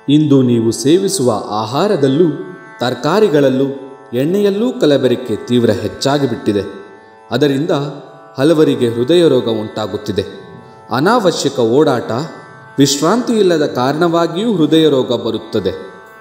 ಇಂದು ನೀವು ಸೇವಿಸುವ ಆಹಾರದಲ್ಲೂ ತರಕಾರಿಗಳಲ್ಲೂ ಎಣ್ಣೆಯಲ್ಲೂ ಕಲಬೆರಕೆ ತೀವ್ರ ಹೆಚ್ಚಾಗಿ ಬಿಟ್ಟಿದೆ ಅದರಿಂದ ಹಲವರಿಗೆ ಹೃದಯ ರೋಗ ಉಂಟಾಗುತ್ತಿದೆ ಅನಾವಶ್ಯಕ ಓಡಾಟ ವಿಶ್ರಾಂತಿ ಇಲ್ಲದ ಕಾರಣವಾಗಿಯೂ ಹೃದಯ ರೋಗ ಬರುತ್ತದೆ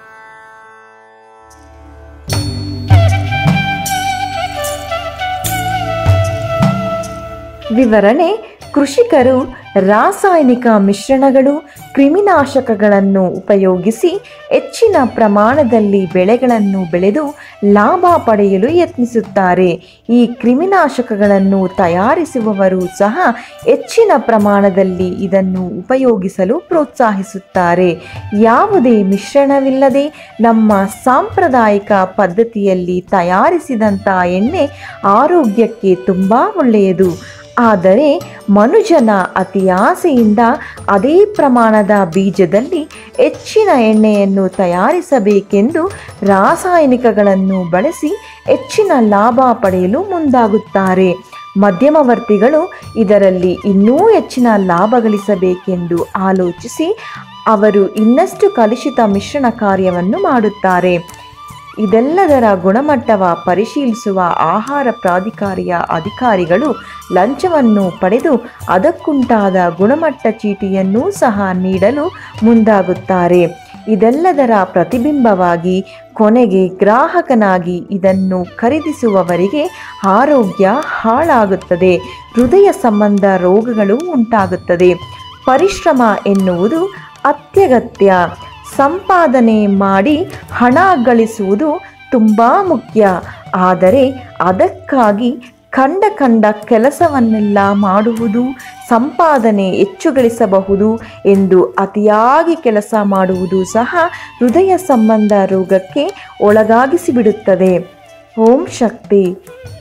ವಿವರಣೆ ಕೃಷಿಕರು ರಾಸಾಯನಿಕ ಮಿಶ್ರಣಗಳು ಕ್ರಿಮಿನಾಶಕಗಳನ್ನು ಉಪಯೋಗಿಸಿ ಹೆಚ್ಚಿನ ಪ್ರಮಾಣದಲ್ಲಿ ಬೆಳೆಗಳನ್ನು ಬೆಳೆದು ಲಾಭ ಪಡೆಯಲು ಯತ್ನಿಸುತ್ತಾರೆ ಈ ಕ್ರಿಮಿನಾಶಕಗಳನ್ನು ತಯಾರಿಸುವವರು ಸಹ ಹೆಚ್ಚಿನ ಪ್ರಮಾಣದಲ್ಲಿ ಇದನ್ನು ಉಪಯೋಗಿಸಲು ಪ್ರೋತ್ಸಾಹಿಸುತ್ತಾರೆ ಯಾವುದೇ ಮಿಶ್ರಣವಿಲ್ಲದೆ ನಮ್ಮ ಸಾಂಪ್ರದಾಯಿಕ ಪದ್ಧತಿಯಲ್ಲಿ ತಯಾರಿಸಿದಂಥ ಎಣ್ಣೆ ಆರೋಗ್ಯಕ್ಕೆ ತುಂಬ ಒಳ್ಳೆಯದು ಆದರೆ ಮನುಜನ ಅತಿ ಆಸೆಯಿಂದ ಅದೇ ಪ್ರಮಾಣದ ಬೀಜದಲ್ಲಿ ಹೆಚ್ಚಿನ ಎಣ್ಣೆಯನ್ನು ತಯಾರಿಸಬೇಕೆಂದು ರಾಸಾಯನಿಕಗಳನ್ನು ಬಳಸಿ ಹೆಚ್ಚಿನ ಲಾಭ ಪಡೆಯಲು ಮುಂದಾಗುತ್ತಾರೆ ಮಧ್ಯಮವರ್ತಿಗಳು ಇದರಲ್ಲಿ ಇನ್ನೂ ಹೆಚ್ಚಿನ ಲಾಭ ಗಳಿಸಬೇಕೆಂದು ಆಲೋಚಿಸಿ ಅವರು ಇನ್ನಷ್ಟು ಕಲುಷಿತ ಮಿಶ್ರಣ ಕಾರ್ಯವನ್ನು ಮಾಡುತ್ತಾರೆ ಇದೆಲ್ಲದರ ಗುಣಮಟ್ಟವ ಪರಿಶೀಲಿಸುವ ಆಹಾರ ಪ್ರಾಧಿಕಾರಿಯ ಅಧಿಕಾರಿಗಳು ಲಂಚವನ್ನು ಪಡೆದು ಅದಕ್ಕುಂಟಾದ ಗುಣಮಟ್ಟ ಚೀಟಿಯನ್ನೂ ಸಹ ನೀಡಲು ಮುಂದಾಗುತ್ತಾರೆ ಇದೆಲ್ಲದರ ಪ್ರತಿಬಿಂಬವಾಗಿ ಕೊನೆಗೆ ಗ್ರಾಹಕನಾಗಿ ಇದನ್ನು ಖರೀದಿಸುವವರಿಗೆ ಆರೋಗ್ಯ ಹಾಳಾಗುತ್ತದೆ ಹೃದಯ ಸಂಬಂಧ ರೋಗಗಳು ಉಂಟಾಗುತ್ತದೆ ಪರಿಶ್ರಮ ಎನ್ನುವುದು ಅತ್ಯಗತ್ಯ ಸಂಪಾದನೆ ಮಾಡಿ ಹಣ ಗಳಿಸುವುದು ತುಂಬ ಮುಖ್ಯ ಆದರೆ ಅದಕ್ಕಾಗಿ ಕಂಡ ಕಂಡ ಕೆಲಸವನ್ನೆಲ್ಲ ಮಾಡುವುದು ಸಂಪಾದನೆ ಹೆಚ್ಚು ಗಳಿಸಬಹುದು ಎಂದು ಅತಿಯಾಗಿ ಕೆಲಸ ಮಾಡುವುದು ಸಹ ಹೃದಯ ಸಂಬಂಧ ರೋಗಕ್ಕೆ ಒಳಗಾಗಿಸಿಬಿಡುತ್ತದೆ ಓಂ ಶಕ್ತಿ